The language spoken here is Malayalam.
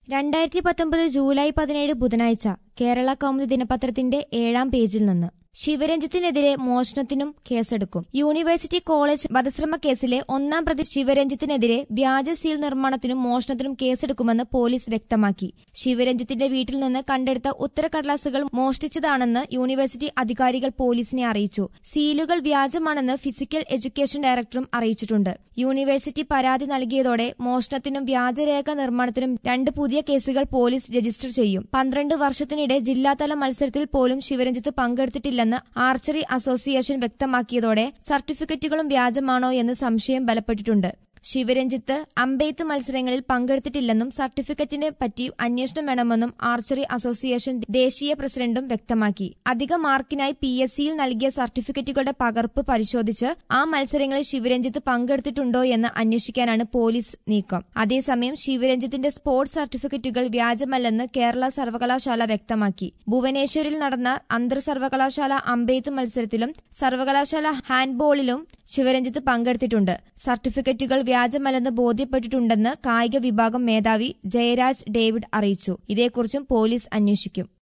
രണ്ടായിരത്തി പത്തൊമ്പത് ജൂലൈ പതിനേഴ് ബുധനാഴ്ച കേരള കൗമുദി ദിനപത്രത്തിന്റെ ഏഴാം പേജിൽ നിന്ന് ശിവരഞ്ജിത്തിനെതിരെ മോഷണത്തിനും കേസെടുക്കും യൂണിവേഴ്സിറ്റി കോളേജ് വധശ്രമ കേസിലെ ഒന്നാം പ്രതി ശിവരഞ്ജിത്തിനെതിരെ വ്യാജ സീൽ നിർമ്മാണത്തിനും മോഷണത്തിനും കേസെടുക്കുമെന്ന് പോലീസ് വ്യക്തമാക്കി ശിവരഞ്ജിത്തിന്റെ വീട്ടിൽ നിന്ന് കണ്ടെടുത്ത ഉത്തരക്കടലാസുകൾ മോഷ്ടിച്ചതാണെന്ന് യൂണിവേഴ്സിറ്റി അധികാരികൾ പോലീസിനെ അറിയിച്ചു സീലുകൾ വ്യാജമാണെന്ന് ഫിസിക്കൽ എഡ്യൂക്കേഷൻ ഡയറക്ടറും അറിയിച്ചിട്ടുണ്ട് യൂണിവേഴ്സിറ്റി പരാതി നൽകിയതോടെ മോഷണത്തിനും വ്യാജരേഖ നിർമ്മാണത്തിനും രണ്ട് പുതിയ കേസുകൾ പോലീസ് രജിസ്റ്റർ ചെയ്യും പന്ത്രണ്ട് വർഷത്തിനിടെ ജില്ലാതല മത്സരത്തിൽ പോലും ശിവരഞ്ജിത്ത് പങ്കെടുത്തിട്ടില്ലെന്ന് ആർച്ചറി അസോസിയേഷൻ വ്യക്തമാക്കിയതോടെ സർട്ടിഫിക്കറ്റുകളും വ്യാജമാണോ എന്ന് സംശയം ബലപ്പെട്ടിട്ടുണ്ട് ശിവരഞ്ജിത്ത് അമ്പെയ്ത്ത് മത്സരങ്ങളിൽ പങ്കെടുത്തിട്ടില്ലെന്നും സർട്ടിഫിക്കറ്റിനെ പറ്റി അന്വേഷണം വേണമെന്നും ആർച്ചറി അസോസിയേഷൻ ദേശീയ പ്രസിഡന്റും വ്യക്തമാക്കി അധിക മാർക്കിനായി പി എസ് സിയിൽ നൽകിയ സർട്ടിഫിക്കറ്റുകളുടെ പകർപ്പ് പരിശോധിച്ച് ആ മത്സരങ്ങളിൽ ശിവരഞ്ജിത്ത് പങ്കെടുത്തിട്ടുണ്ടോ എന്ന് അന്വേഷിക്കാനാണ് പോലീസ് നീക്കം അതേസമയം ശിവരഞ്ജിത്തിന്റെ സ്പോർട്സ് സർട്ടിഫിക്കറ്റുകൾ വ്യാജമല്ലെന്ന് കേരള സർവകലാശാല വ്യക്തമാക്കി ഭുവനേശ്വരിൽ നടന്ന അന്തർ സർവകലാശാല അമ്പെയ്ത്ത് മത്സരത്തിലും സർവകലാശാല ഹാൻഡ്ബോളിലും ശിവരഞ്ജിത്ത് പങ്കെടുത്തിട്ടുണ്ട് സർട്ടിഫിക്കറ്റുകൾ വ്യാജമല്ലെന്ന് ബോധ്യപ്പെട്ടിട്ടുണ്ടെന്ന് കായിക വിഭാഗം മേധാവി ജയരാജ് ഡേവിഡ് അറിയിച്ചു ഇതേക്കുറിച്ചും പോലീസ് അന്വേഷിക്കും